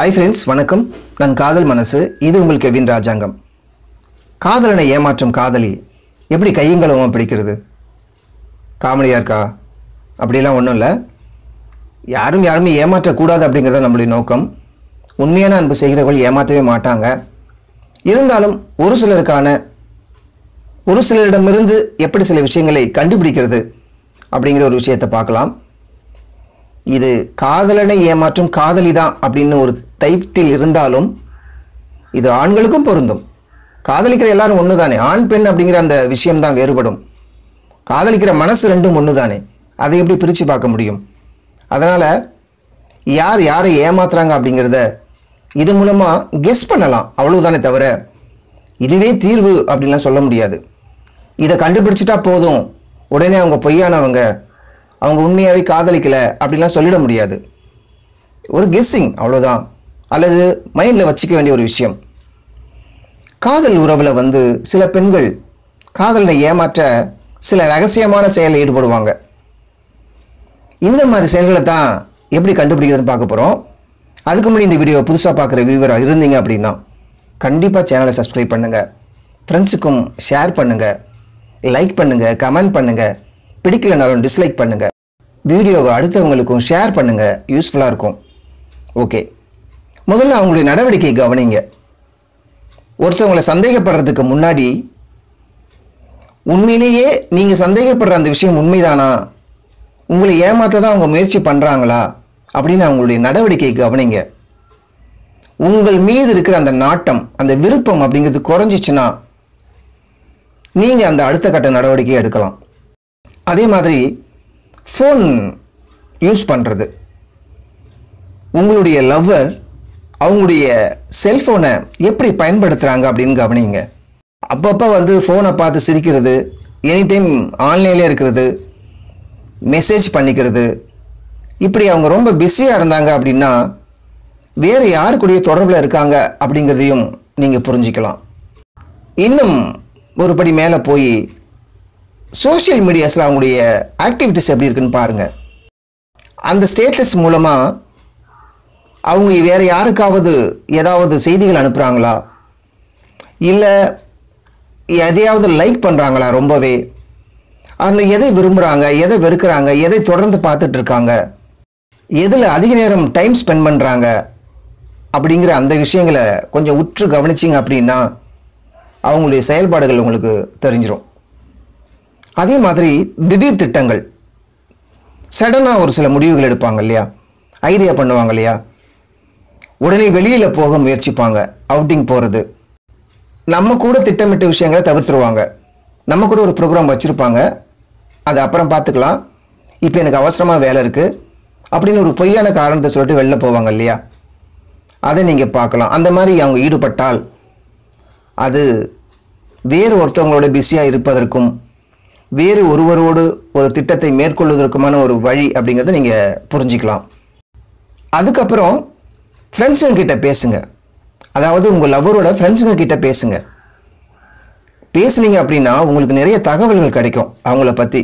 hi friends வணக்கம் நான் காதல் மனசு இது உங்கள் கெவின் ராஜாங்கம் காதலனை ஏமாற்றும் காதலி எப்படி கையங்களவமாக பிடிக்கிறது காமெடியாக இருக்கா அப்படிலாம் ஒன்றும் இல்லை யாரும் யாருமே ஏமாற்றக்கூடாது அப்படிங்கிறது நம்மளுடைய நோக்கம் உண்மையான அன்பு செய்கிறவர்கள் ஏமாற்றவே மாட்டாங்க இருந்தாலும் ஒரு சிலருக்கான ஒரு சிலரிடமிருந்து எப்படி சில விஷயங்களை கண்டுபிடிக்கிறது அப்படிங்கிற ஒரு விஷயத்தை பார்க்கலாம் இது காதலனை ஏமாற்றும் காதலி தான் அப்படின்னு ஒரு டைட்டில் இருந்தாலும் இது ஆண்களுக்கும் பொருந்தும் காதலிக்கிற எல்லாரும் ஒன்று தானே ஆண் பெண் அப்படிங்கிற அந்த விஷயம்தான் வேறுபடும் காதலிக்கிற மனசு ரெண்டும் ஒன்று தானே அதை எப்படி பிரித்து பார்க்க முடியும் அதனால் யார் யாரை ஏமாத்துறாங்க அப்படிங்கிறத இது மூலமாக கெஸ் பண்ணலாம் அவ்வளவுதானே தவிர இதுவே தீர்வு அப்படின்லாம் சொல்ல முடியாது இதை கண்டுபிடிச்சிட்டா போதும் உடனே அவங்க பொய்யானவங்க அவங்க உண்மையாகவே காதலிக்கலை அப்படிலாம் சொல்லிட முடியாது ஒரு கெஸ்ஸிங் அவ்வளோதான் அல்லது மைண்டில் வச்சுக்க வேண்டிய ஒரு விஷயம் காதல் உறவில் வந்து சில பெண்கள் காதலனை ஏமாற்ற சில ரகசியமான செயலில் ஈடுபடுவாங்க இந்த மாதிரி செயல்களை தான் எப்படி கண்டுபிடிக்கிறதுன்னு பார்க்க போகிறோம் அதுக்கு முன்னாடி இந்த வீடியோ புதுசாக பார்க்குற வியூவராக இருந்தீங்க அப்படின்னா கண்டிப்பாக சேனலை சப்ஸ்கிரைப் பண்ணுங்கள் ஃப்ரெண்ட்ஸுக்கும் ஷேர் பண்ணுங்கள் லைக் பண்ணுங்கள் கமெண்ட் பண்ணுங்கள் பிடிக்கலனாலும் டிஸ்லைக் பண்ணுங்கள் வீடியோவை அடுத்தவங்களுக்கும் ஷேர் பண்ணுங்கள் யூஸ்ஃபுல்லாக இருக்கும் ஓகே முதல்ல அவங்களுடைய நடவடிக்கை கவனிங்க ஒருத்தவங்களை சந்தேகப்படுறதுக்கு முன்னாடி உண்மையிலேயே நீங்கள் சந்தேகப்படுற அந்த விஷயம் உண்மைதானா உங்களை ஏமாற்ற தான் அவங்க முயற்சி பண்ணுறாங்களா அப்படின்னு அவங்களுடைய நடவடிக்கை கவனிங்க உங்கள் மீது இருக்கிற அந்த நாட்டம் அந்த விருப்பம் அப்படிங்கிறது குறைஞ்சிச்சுன்னா நீங்கள் அந்த அடுத்த கட்ட நடவடிக்கையை எடுக்கலாம் அதே மாதிரி ஃபோன் யூஸ் பண்ணுறது உங்களுடைய லவ்வர் அவங்களுடைய செல்ஃபோனை எப்படி பயன்படுத்துகிறாங்க அப்படின்னு கவனிங்க அப்பப்போ வந்து ஃபோனை பார்த்து சிரிக்கிறது எனி டைம் ஆன்லைன்லேயே இருக்கிறது மெசேஜ் பண்ணிக்கிறது இப்படி அவங்க ரொம்ப பிஸியாக இருந்தாங்க அப்படின்னா வேறு யார் கூடயே தொடர்பில் இருக்காங்க அப்படிங்கிறதையும் நீங்கள் புரிஞ்சிக்கலாம் இன்னும் ஒரு படி மேலே போய் சோஷியல் மீடியாஸில் அவங்களுடைய ஆக்டிவிட்டிஸ் எப்படி இருக்குன்னு பாருங்கள் அந்த ஸ்டேட்டஸ் மூலமாக அவங்க வேறு யாருக்காவது ஏதாவது செய்திகள் அனுப்புகிறாங்களா இல்லை எதையாவது லைக் பண்ணுறாங்களா ரொம்பவே அந்த எதை விரும்புகிறாங்க எதை வெறுக்கிறாங்க எதை தொடர்ந்து பார்த்துட்டு இருக்காங்க எதில் அதிக நேரம் டைம் ஸ்பெண்ட் பண்ணுறாங்க அப்படிங்கிற அந்த விஷயங்களை கொஞ்சம் உற்று கவனிச்சிங்க அப்படின்னா அவங்களுடைய செயல்பாடுகள் உங்களுக்கு தெரிஞ்சிடும் அதே மாதிரி திடீர் திட்டங்கள் சடனாக ஒரு சில முடிவுகள் எடுப்பாங்க இல்லையா ஐடியா பண்ணுவாங்க இல்லையா உடனே வெளியில் போக முயற்சிப்பாங்க அவுட்டிங் போகிறது நம்ம கூட திட்டமிட்ட விஷயங்களை தவிர்த்துருவாங்க நம்ம கூட ஒரு ப்ரோக்ராம் வச்சுருப்பாங்க அது அப்புறம் பார்த்துக்கலாம் இப்போ எனக்கு அவசரமாக வேலை இருக்குது அப்படின்னு ஒரு பொய்யான காரணத்தை சொல்லிட்டு வெளில போவாங்க இல்லையா அதை நீங்கள் பார்க்கலாம் அந்த மாதிரி அவங்க ஈடுபட்டால் அது வேறு ஒருத்தவங்களோட பிஸியாக இருப்பதற்கும் வேறு ஒருவரோடு ஒரு திட்டத்தை மேற்கொள்வதற்குமான ஒரு வழி அப்படிங்கிறத நீங்கள் புரிஞ்சிக்கலாம் அதுக்கப்புறம் ஃப்ரெண்ட்ஸுங்க கிட்ட பேசுங்க அதாவது உங்கள் லவ்வரோட ஃப்ரெண்ட்ஸுங்க கிட்ட பேசுங்க பேசுனீங்க அப்படின்னா உங்களுக்கு நிறைய தகவல்கள் கிடைக்கும் அவங்கள பற்றி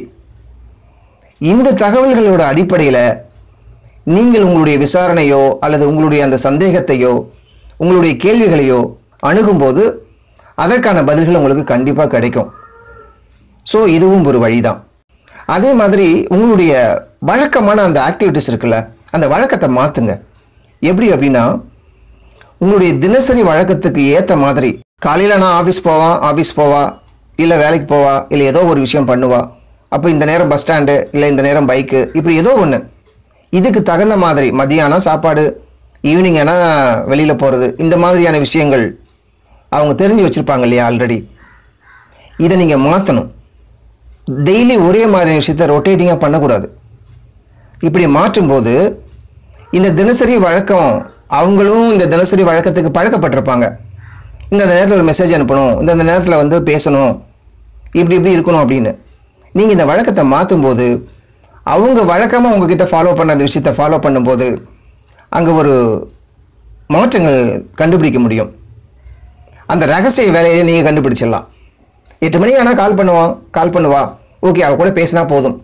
இந்த தகவல்களோட அடிப்படையில் நீங்கள் உங்களுடைய விசாரணையோ அல்லது உங்களுடைய அந்த சந்தேகத்தையோ உங்களுடைய கேள்விகளையோ அணுகும்போது அதற்கான பதில்கள் உங்களுக்கு கண்டிப்பாக கிடைக்கும் ஸோ இதுவும் ஒரு வழிதான் அதே மாதிரி உங்களுடைய வழக்கமான அந்த ஆக்டிவிட்டிஸ் இருக்குல்ல அந்த வழக்கத்தை மாற்றுங்க எப்படி அப்படின்னா உங்களுடைய தினசரி வழக்கத்துக்கு ஏற்ற மாதிரி காலையில் நான் ஆஃபீஸ் போவான் ஆஃபீஸ் போவா இல்லை வேலைக்கு போவா இல்லை ஏதோ ஒரு விஷயம் பண்ணுவா அப்போ இந்த நேரம் பஸ் ஸ்டாண்டு இல்லை இந்த நேரம் பைக்கு இப்படி ஏதோ ஒன்று இதுக்கு தகுந்த மாதிரி மதியானம் சாப்பாடு ஈவினிங் ஆனால் வெளியில் போகிறது இந்த மாதிரியான விஷயங்கள் அவங்க தெரிஞ்சு வச்சுருப்பாங்க இல்லையா ஆல்ரெடி இதை நீங்கள் மாற்றணும் டெய்லி ஒரே மாதிரியான விஷயத்தை ரொட்டேட்டிங்காக பண்ணக்கூடாது இப்படி மாற்றும்போது இந்த தினசரி வழக்கம் அவங்களும் இந்த தினசரி வழக்கத்துக்கு பழக்கப்பட்டிருப்பாங்க இந்த நேரத்தில் ஒரு மெசேஜ் அனுப்பணும் இந்த நேரத்தில் வந்து பேசணும் இப்படி இப்படி இருக்கணும் அப்படின்னு நீங்கள் இந்த வழக்கத்தை மாற்றும்போது அவங்க வழக்கமாக உங்ககிட்ட ஃபாலோ பண்ண அந்த விஷயத்தை ஃபாலோ பண்ணும்போது அங்கே ஒரு மாற்றங்கள் கண்டுபிடிக்க முடியும் அந்த ரகசிய வேலையை நீங்கள் கண்டுபிடிச்சிடலாம் எட்டு மணி ஆனால் கால் பண்ணுவான் கால் பண்ணுவா ஓகே அவ கூட பேசினா போதும்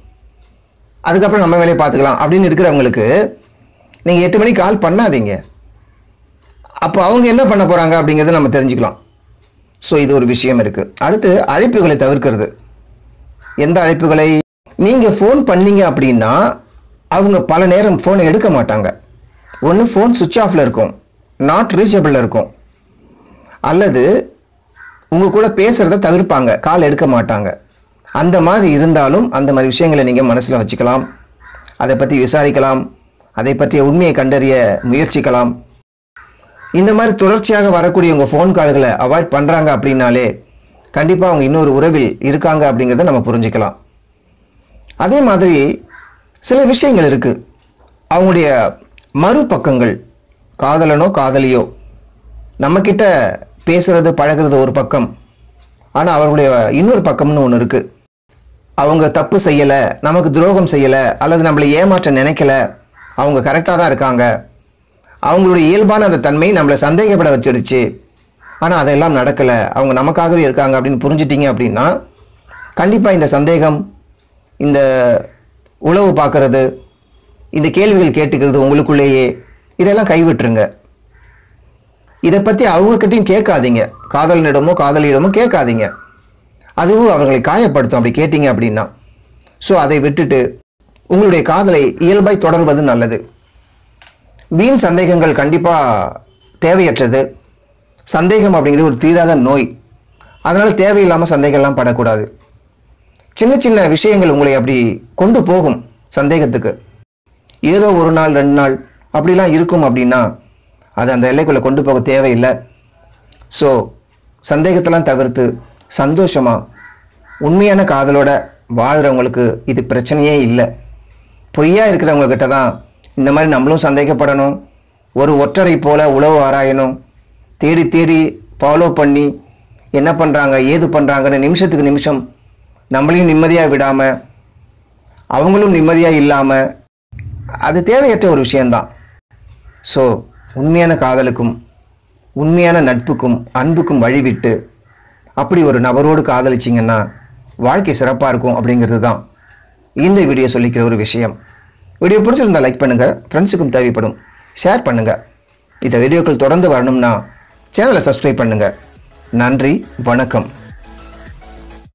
அதுக்கப்புறம் நம்ம வேலையை பார்த்துக்கலாம் அப்படின்னு இருக்கிறவங்களுக்கு நீங்கள் எட்டு மணிக்கு கால் பண்ணாதீங்க அப்போ அவங்க என்ன பண்ண போகிறாங்க அப்படிங்கிறத நம்ம தெரிஞ்சுக்கலாம் ஸோ இது ஒரு விஷயம் இருக்குது அடுத்து அழைப்புகளை தவிர்க்கிறது எந்த அழைப்புகளை நீங்கள் ஃபோன் பண்ணீங்க அப்படின்னா அவங்க பல நேரம் ஃபோனை எடுக்க மாட்டாங்க ஒன்று ஃபோன் சுவிட்ச் ஆஃபில் இருக்கும் நாட் ரீச்சபிளில் இருக்கும் அல்லது உங்கள் கூட பேசுகிறத தவிர்ப்பாங்க கால் எடுக்க மாட்டாங்க அந்த மாதிரி இருந்தாலும் அந்த மாதிரி விஷயங்களை நீங்கள் மனசில் வச்சுக்கலாம் அதை பற்றி விசாரிக்கலாம் அதை பற்றிய உண்மையை கண்டறிய முயற்சிக்கலாம் இந்த மாதிரி தொடர்ச்சியாக வரக்கூடிய உங்கள் ஃபோன் கால்களை அவாய்ட் பண்ணுறாங்க அப்படின்னாலே கண்டிப்பாக அவங்க இன்னொரு உறவில் இருக்காங்க அப்படிங்கிறத நம்ம புரிஞ்சுக்கலாம் அதே மாதிரி சில விஷயங்கள் இருக்குது அவங்களுடைய மறுபக்கங்கள் காதலனோ காதலியோ நம்மக்கிட்ட பேசுறது பழகுறது ஒரு பக்கம் ஆனால் அவர்களுடைய இன்னொரு பக்கம்னு ஒன்று இருக்குது அவங்க தப்பு செய்யலை நமக்கு துரோகம் செய்யலை அல்லது நம்மளை ஏமாற்ற நினைக்கல அவங்க கரெக்டாக தான் இருக்காங்க அவங்களுடைய இயல்பான அந்த தன்மை நம்மளை சந்தேகப்பட வச்சிடுச்சு ஆனால் அதெல்லாம் நடக்கலை அவங்க நமக்காகவே இருக்காங்க அப்படின்னு புரிஞ்சிட்டிங்க அப்படின்னா கண்டிப்பாக இந்த சந்தேகம் இந்த உளவு பார்க்கறது இந்த கேள்விகள் கேட்டுக்கிறது உங்களுக்குள்ளேயே இதெல்லாம் கைவிட்டுருங்க இதை பற்றி அவங்கக்கிட்டையும் கேட்காதீங்க காதலனிடமோ காதலியிடமோ கேட்காதீங்க அதுவும் அவர்களை காயப்படுத்தும் அப்படி கேட்டீங்க அப்படின்னா ஸோ அதை விட்டுட்டு உங்களுடைய காதலை இயல்பாய் தொடர்வது நல்லது வீண் சந்தேகங்கள் கண்டிப்பாக தேவையற்றது சந்தேகம் அப்படிங்கிறது ஒரு தீராத நோய் அதனால் தேவையில்லாமல் சந்தேகம்லாம் படக்கூடாது சின்ன சின்ன விஷயங்கள் உங்களை அப்படி கொண்டு போகும் சந்தேகத்துக்கு ஏதோ ஒரு நாள் ரெண்டு நாள் அப்படிலாம் இருக்கும் அப்படின்னா அது அந்த எல்லைக்குள்ளே கொண்டு போக தேவையில்லை ஸோ சந்தேகத்தெல்லாம் தவிர்த்து சந்தோஷமாக உண்மையான காதலோட வாழ்கிறவங்களுக்கு இது பிரச்சனையே இல்லை பொய்யா இருக்கிறவங்க கிட்ட தான் இந்த மாதிரி நம்மளும் சந்தேகப்படணும் ஒரு ஒற்றரை போல உளவு ஆராயணும் தேடி தேடி ஃபாலோ பண்ணி என்ன பண்ணுறாங்க ஏது பண்ணுறாங்கன்னு நிமிஷத்துக்கு நிமிஷம் நம்மளையும் நிம்மதியாக விடாமல் அவங்களும் நிம்மதியாக இல்லாமல் அது தேவையற்ற ஒரு விஷயந்தான் ஸோ உண்மையான காதலுக்கும் உண்மையான நட்புக்கும் அன்புக்கும் வழிவிட்டு அப்படி ஒரு நபரோடு காதலிச்சிங்கன்னா வாழ்க்கை சிறப்பாக இருக்கும் அப்படிங்கிறது தான் இந்த வீடியோ சொல்லிக்கிற ஒரு விஷயம் வீடியோ பிடிச்சிருந்தா லைக் பண்ணுங்கள் ஃப்ரெண்ட்ஸுக்கும் தேவைப்படும் ஷேர் பண்ணுங்கள் இந்த வீடியோக்கள் தொடர்ந்து வரணும்னா சேனலை சப்ஸ்கிரைப் பண்ணுங்கள் நன்றி வணக்கம்